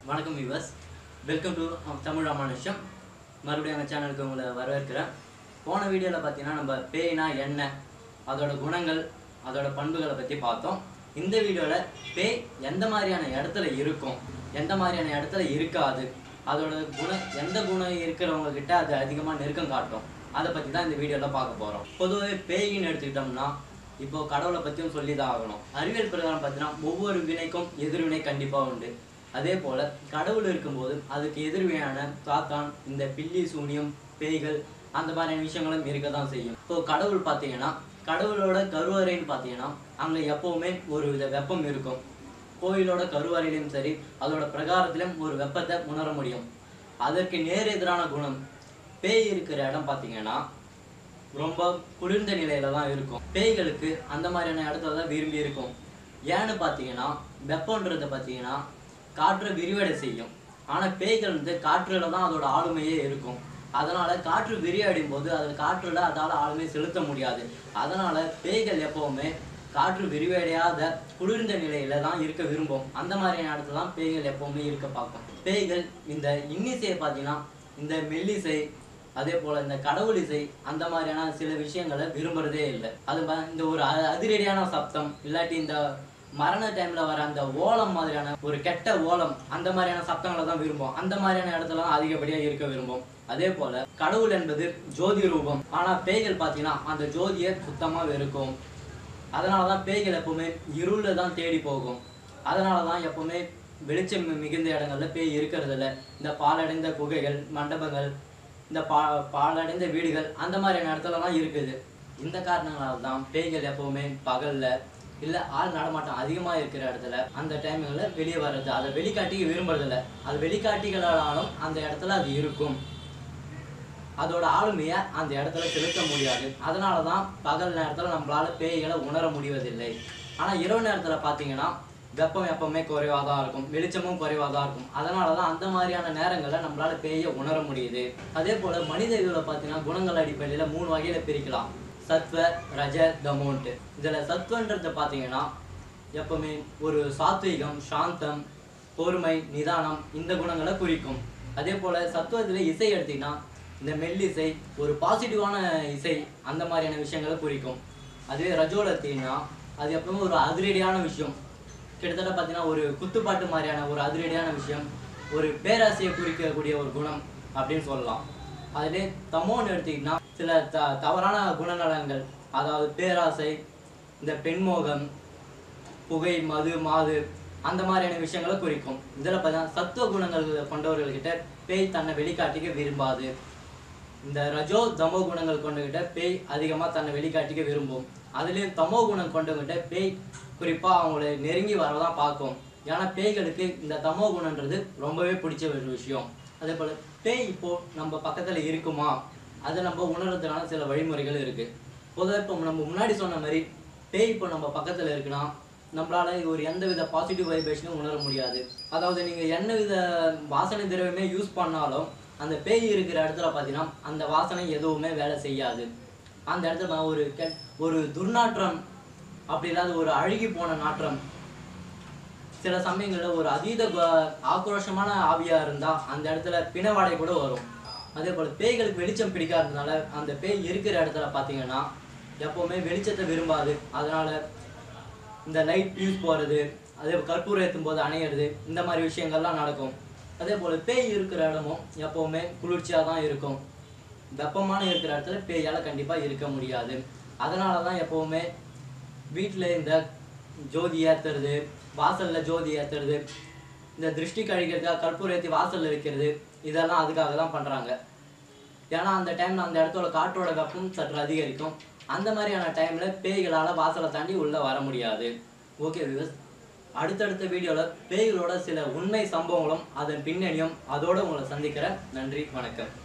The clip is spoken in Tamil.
வணக்கம் விவஸ் வெல்கம் டு தமிழ் ராமானுஷம் மறுபடியும் எங்கள் சேனலுக்கு உங்களை வரவேற்கிறேன் போன வீடியோவில் பார்த்தீங்கன்னா நம்ம பேய்னா என்ன அதோட குணங்கள் அதோட பண்புகளை பற்றி பார்த்தோம் இந்த வீடியோவில் பேய் எந்த மாதிரியான இடத்துல இருக்கும் எந்த மாதிரியான இடத்துல இருக்காது அதோட குணம் எந்த குணம் இருக்கிறவங்க கிட்ட அது அதிகமாக நெருக்கம் காட்டும் அதை பற்றி தான் இந்த வீடியோவில் பார்க்க போகிறோம் பொதுவாகவே பேயின்னு எடுத்துக்கிட்டோம்னா இப்போ கடவுளை பற்றியும் சொல்லி தான் ஆகணும் அறிவியல் பிரகாரம் பார்த்தீங்கன்னா ஒவ்வொரு வினைக்கும் எதிர்வினை கண்டிப்பாக உண்டு அதே போல கடவுள் இருக்கும்போது அதுக்கு எதிர்வினையான சாத்தான் இந்த பில்லி சூனியம் பேய்கள் அந்த மாதிரியான விஷயங்களும் இருக்க தான் செய்யும் இப்போ கடவுள் பார்த்தீங்கன்னா கடவுளோட கருவறைன்னு பார்த்தீங்கன்னா அங்கே எப்பவுமே ஒரு வித வெப்பம் இருக்கும் கோயிலோட கருவறையிலும் சரி அதோட பிரகாரத்திலும் ஒரு வெப்பத்தை உணர முடியும் அதற்கு நேர் எதிரான குணம் பேய் இருக்கிற இடம் பார்த்தீங்கன்னா ரொம்ப குளிர்ந்த நிலையில தான் இருக்கும் பேய்களுக்கு அந்த மாதிரியான இடத்துல தான் விரும்பி இருக்கும் ஏன்னு பார்த்தீங்கன்னா வெப்பம்ன்றது பார்த்தீங்கன்னா காற்றை விரிவடை செய்யும் ஆனால் பேய்கள் வந்து காற்றுல தான் அதோட ஆளுமையே இருக்கும் அதனால காற்று விரிவடையும் போது அது காற்றுல அதால ஆளுமை செலுத்த முடியாது அதனால பேய்கள் எப்பவுமே காற்று விரிவடையாத குளிர்ந்த நிலையில தான் இருக்க விரும்பும் அந்த மாதிரியான இடத்துல தான் பேய்கள் எப்பவுமே இருக்க பார்க்கும் பேய்கள் இந்த இன்னிசையை பார்த்தீங்கன்னா இந்த மெல்லிசை அதே போல இந்த கடவுள் இசை அந்த மாதிரியான சில விஷயங்களை விரும்புறதே இல்லை அது ப- இந்த ஒரு அ- அதிரடியான சப்தம் இல்லாட்டி இந்த மரண டைம்ல வர அந்த ஓலம் மாதிரியான ஒரு கெட்ட ஓலம் அந்த மாதிரியான சப்தங்களை தான் விரும்பும் அந்த மாதிரியான இடத்துல தான் அதிகப்படியா இருக்க விரும்பும் அதே போல கடவுள் என்பது ஜோதி ரூபம் ஆனா பேய்கள் பார்த்தீங்கன்னா அந்த ஜோதியை சுத்தமா வெறுக்கும் அதனால தான் பேய்கள் எப்பவுமே இருளில் தான் தேடி போகும் அதனால தான் எப்பவுமே வெளிச்சம் மிகுந்த இடங்கள்ல பேய் இருக்கிறது இல்ல இந்த பாலடைந்த குகைகள் மண்டபங்கள் இந்த பா பாலடைந்த வீடுகள் அந்த மாதிரியான இடத்துலலாம் இருக்குது இந்த காரணங்களால தான் பேய்கள் எப்பவுமே பகல்ல இல்ல ஆள் நடமாட்டம் அதிகமா இருக்கிற இடத்துல அந்த டைம்ல வெளியே வர்றது அதை வெளிக்காட்டிக்க விரும்புறதில்ல அது வெளிக்காட்டிகளாலும் அந்த இடத்துல அது இருக்கும் அதோட ஆளுமையை அந்த இடத்துல செலுத்த முடியாது அதனால தான் பகல் நேரத்தில் நம்மளால பேய்களை உணர முடிவதில்லை ஆனால் இரவு நேரத்தில் பார்த்தீங்கன்னா வெப்பம் எப்பவுமே குறைவாக தான் இருக்கும் வெளிச்சமும் குறைவாக தான் இருக்கும் அதனால தான் அந்த மாதிரியான நேரங்களில் நம்மளால பேயை உணர முடியுது அதே போல் மனித இதில் பார்த்தீங்கன்னா குணங்கள் அடிப்படையில் மூணு வகையில் பிரிக்கலாம் சத்வ ரஜ தமோன்ட்டு இதில் சத்வன்றது பார்த்தீங்கன்னா எப்பவுமே ஒரு சாத்வீகம் சாந்தம் பொறுமை நிதானம் இந்த குணங்களை குறிக்கும் அதே போல சத்துவத்தில் இசை எடுத்தீங்கன்னா இந்த மெல்லிசை ஒரு பாசிட்டிவான இசை அந்த மாதிரியான விஷயங்களை குறிக்கும் அதுவே ரஜோல எடுத்தீங்கன்னா அது எப்பவுமே ஒரு அதிரடியான விஷயம் கிட்டத்தட்ட பார்த்தீங்கன்னா ஒரு குத்துப்பாட்டு மாதிரியான ஒரு அதிரடியான விஷயம் ஒரு பேராசையை குறிக்கக்கூடிய ஒரு குணம் அப்படின்னு சொல்லலாம் அதிலே தமோன்னு எடுத்தீங்கன்னா சில த தவறான குணநலங்கள் அதாவது பேராசை இந்த பெண்மோகம் புகை மது மாது அந்த மாதிரியான விஷயங்களை குறிக்கும் இதில் பார்த்தீங்கன்னா சத்துவ குணங்கள் கொண்டவர்கள்கிட்ட பேய் தன்னை வெளிக்காட்டிக்க விரும்பாது இந்த ரஜோ தமோ குணங்கள் கொண்டவங்கிட்ட பேய் அதிகமாக தன்னை வெளிக்காட்டிக்க விரும்பும் அதுலேயும் தமோ குணம் கொண்டவங்கிட்ட பேய் குறிப்பாக அவங்கள நெருங்கி வரதான் பார்க்கும் ஏன்னா பேய்களுக்கு இந்த தமோ குணன்றது ரொம்பவே பிடிச்ச ஒரு விஷயம் அதே போல் பேய் இப்போ நம்ம பக்கத்தில் இருக்குமா அதை நம்ம உணர்றதுக்கான சில வழிமுறைகள் இருக்கு பொதுவாக இப்போ நம்ம முன்னாடி சொன்ன மாதிரி பேய் இப்போ நம்ம பக்கத்தில் இருக்குன்னா நம்மளால ஒரு எந்த வித பாசிட்டிவ் வைப்ரேஷனும் உணர முடியாது அதாவது நீங்க என்ன வித வாசனை திரவியமே யூஸ் பண்ணாலும் அந்த பேய் இருக்கிற இடத்துல பார்த்தீங்கன்னா அந்த வாசனை எதுவுமே வேலை செய்யாது அந்த இடத்துல ஒரு கெட் ஒரு துர்நாற்றம் அப்படி இல்லாத ஒரு அழுகி போன நாற்றம் சில சமயங்களில் ஒரு அதீத க- ஆக்ரோஷமான ஆவியா இருந்தா அந்த இடத்துல பிணவாடை கூட வரும் அதே போல பேய்களுக்கு வெளிச்சம் பிடிக்காததுனால அந்த பேய் இருக்கிற இடத்துல பார்த்தீங்கன்னா எப்பவுமே வெளிச்சத்தை விரும்பாது அதனால இந்த லைட் யூஸ் போகிறது அதே போல கற்பூரம் ஏற்றும் போது அணையிறது இந்த மாதிரி விஷயங்கள்லாம் நடக்கும் அதே போல் பேய் இருக்கிற இடமும் எப்போவுமே குளிர்ச்சியாக தான் இருக்கும் வெப்பமான இருக்கிற இடத்துல பேயால் கண்டிப்பாக இருக்க முடியாது அதனால தான் எப்போவுமே வீட்டில் இந்த ஜோதி ஏற்றுறது வாசலில் ஜோதி ஏற்றுறது இந்த திருஷ்டி கழிக்கிறதுக்காக கற்பூரம் ஏற்றி வாசலில் வைக்கிறது இதெல்லாம் அதுக்காக தான் பண்ணுறாங்க ஏன்னா அந்த டைம்ல அந்த இடத்தோட காற்றோட வெப்பம் சற்று அதிகரிக்கும் அந்த மாதிரியான டைம்ல பேய்களால வாசலை தாண்டி உள்ள வர முடியாது ஓகே விவஸ் அடுத்தடுத்த வீடியோல பேய்களோட சில உண்மை சம்பவங்களும் அதன் பின்னணியும் அதோட உங்களை சந்திக்கிறேன் நன்றி வணக்கம்